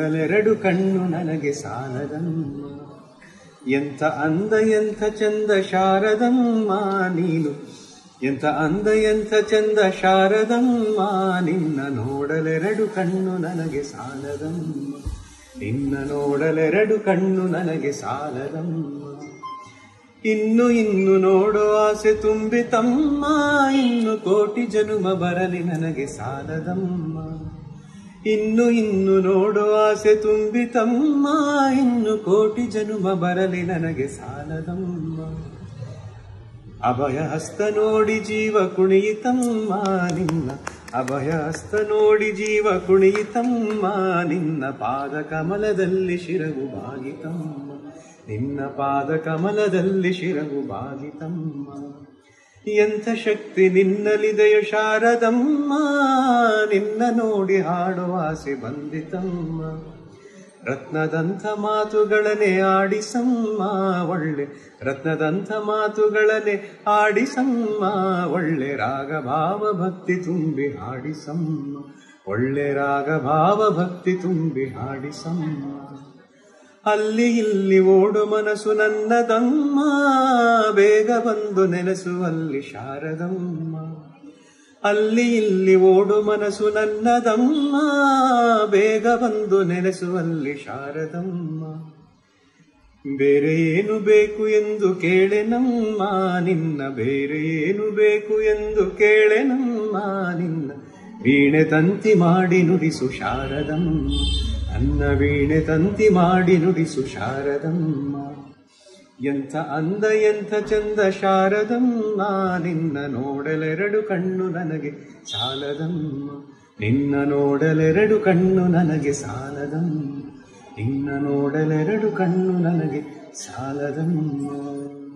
ನೋಡಲೆರಡು ಕಣ್ಣು ನನಗೆ ಸಾಲದಮ್ಮ ಎಂಥ ಅಂದ ಎಂಥ ಚಂದ ಶಾರದಮ್ಮ ನೀನು ಎಂಥ ಅಂದ ಎಂಥ ಚಂದ ಶಾರದಮ್ಮ ನಿನ್ನ ನೋಡಲೆರಡು ಕಣ್ಣು ನನಗೆ ಸಾಲದಮ್ಮ ನಿನ್ನ ನೋಡಲೆರಡು ಕಣ್ಣು ನನಗೆ ಸಾಲದಮ್ಮ ಇನ್ನು ಇನ್ನು ನೋಡೋ ಆಸೆ ತುಂಬಿತಮ್ಮ ಇನ್ನು ಕೋಟಿ ಜನುಮ ಬರಲಿ ನನಗೆ ಸಾಲದಮ್ಮ ಇನ್ನು ಇನ್ನು ನೋಡೋ ಆಸೆ ತುಂಬಿತಮ್ಮ ಇನ್ನು ಕೋಟಿ ಜನುಮ ಬರಲಿ ನನಗೆ ಸಾಲದಮ್ಮ ಅಭಯ ಹಸ್ತ ನೋಡಿ ಜೀವ ಕುಣಿಯಿತಮ್ಮ ನಿನ್ನ ಅಭಯ ಹಸ್ತ ನೋಡಿ ಜೀವ ಕುಣಿಯಿತಮ್ಮ ನಿನ್ನ ಪಾದ ಕಮಲದಲ್ಲಿ ಶಿರವು ಬಾಗಿತಮ್ಮ ನಿನ್ನ ಪಾದ ಕಮಲದಲ್ಲಿ ಶಿರವು ಬಾಗಿತಮ್ಮ ಎಂಥ ಶಕ್ತಿ ನಿನ್ನಲಿದೆಯ ಶಾರದಮ್ಮ ನಿನ್ನ ನೋಡಿ ಹಾಡುವ ಆಸೆ ಬಂದಿತಮ್ಮ ರತ್ನದಂಥ ಮಾತುಗಳನ್ನೇ ಆಡಿಸಮ್ಮ ಒಳ್ಳೆ ರತ್ನದಂಥ ಮಾತುಗಳನ್ನೇ ಆಡಿಸಮ್ಮ ಒಳ್ಳೆ ರಾಗ ಭಾವ ಭಕ್ತಿ ತುಂಬಿ ಹಾಡಿಸಮ್ಮ ಒಳ್ಳೆ ರಾಗ ಭಾವ ಭಕ್ತಿ ತುಂಬಿ ಹಾಡಿಸಮ್ಮ ಅಲ್ಲಿ ಇಲ್ಲಿ ಓಡು ಮನಸ್ಸು ನನ್ನದಮ್ಮ ಬೇಗ ಬಂದು ನೆನೆಸುವಲ್ಲಿ ಶಾರದಮ್ಮ ಅಲ್ಲಿ ಇಲ್ಲಿ ಓಡು ಮನಸ್ಸು ನನ್ನದಮ್ಮ ಬೇಗ ಬಂದು ನೆನೆಸುವಲ್ಲಿ ಶಾರದಮ್ಮ ಬೇರೆ ಏನು ಬೇಕು ಎಂದು ಕೇಳೆನಮ್ಮ ನಿನ್ನ ಬೇರೆ ಏನು ಬೇಕು ಎಂದು ಕೇಳೆನಮ್ಮ ನಿನ್ನ ವೀಣೆ ತಂತಿ ಮಾಡಿ ನುಡಿಸು ಶಾರದಮ್ಮ ನನ್ನ ವೀಣೆ ತಂತಿ ಮಾಡಿ ನುಡಿಸು ಶಾರದಮ್ಮ ಎಂಥ ಅಂದ ಎಂಥ ಚಂದ ಶಾರದಮ್ಮ ನಿನ್ನ ನೋಡಲೆರಡು ಕಣ್ಣು ನನಗೆ ಸಾಲದಮ್ಮ ನಿನ್ನ ನೋಡಲೆರಡು ಕಣ್ಣು ನನಗೆ ಸಾಲದಮ್ಮ ನಿನ್ನ ನೋಡಲೆರಡು ಕಣ್ಣು ನನಗೆ ಸಾಲದಮ್ಮ